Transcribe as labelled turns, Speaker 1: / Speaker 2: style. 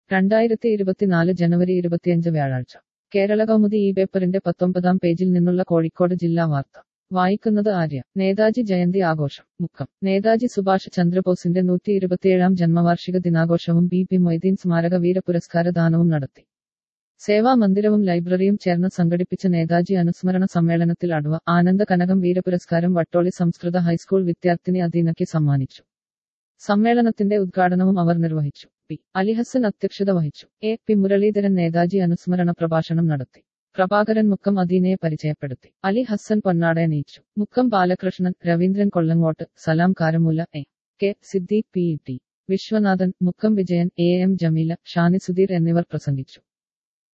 Speaker 1: രണ്ടായിരത്തി ഇരുപത്തിനാല് ജനുവരി ഇരുപത്തിയഞ്ച് വ്യാഴാഴ്ച കേരള കൗമുദി ഈ പേപ്പറിന്റെ പത്തൊമ്പതാം പേജിൽ നിന്നുള്ള കോഴിക്കോട് ജില്ലാ വാർത്ത വായിക്കുന്നത് ആര്യ നേതാജി ജയന്തി ആഘോഷം മുക്കം നേതാജി സുഭാഷ് ചന്ദ്രബോസിന്റെ നൂറ്റി ഇരുപത്തിയേഴാം ജന്മവാർഷിക ദിനാഘോഷവും ബി പി മൊയ്തീൻ സ്മാരക വീര പുരസ്കാര ദാനവും നടത്തി സേവാ മന്ദിരവും ലൈബ്രറിയും ചേർന്ന് സംഘടിപ്പിച്ച നേതാജി അനുസ്മരണ സമ്മേളനത്തിൽ അടവ ആനന്ദ കനകം വീരപുരസ്കാരം വട്ടോളി സംസ്കൃത ഹൈസ്കൂൾ വിദ്യാർത്ഥിനി അദീനയ്ക്ക് സമ്മാനിച്ചു സമ്മേളനത്തിന്റെ ഉദ്ഘാടനവും അവർ നിർവഹിച്ചു പി അലിഹസൻ അധ്യക്ഷത വഹിച്ചു എ പി മുരളീധരൻ നേതാജി അനുസ്മരണ പ്രഭാഷണം നടത്തി പ്രഭാകരൻ മുക്കം അദീനയെ പരിചയപ്പെടുത്തി അലി ഹസൻ പൊന്നാട നീച്ചു Mukkam Balakrishnan Raveendran Kollangot Salam Karamoola A K Siddique P T Viswanathan Mukkam Vijayan A M Jameela Shani Sudheer എന്നിവർ പ്രസംഗിച്ചു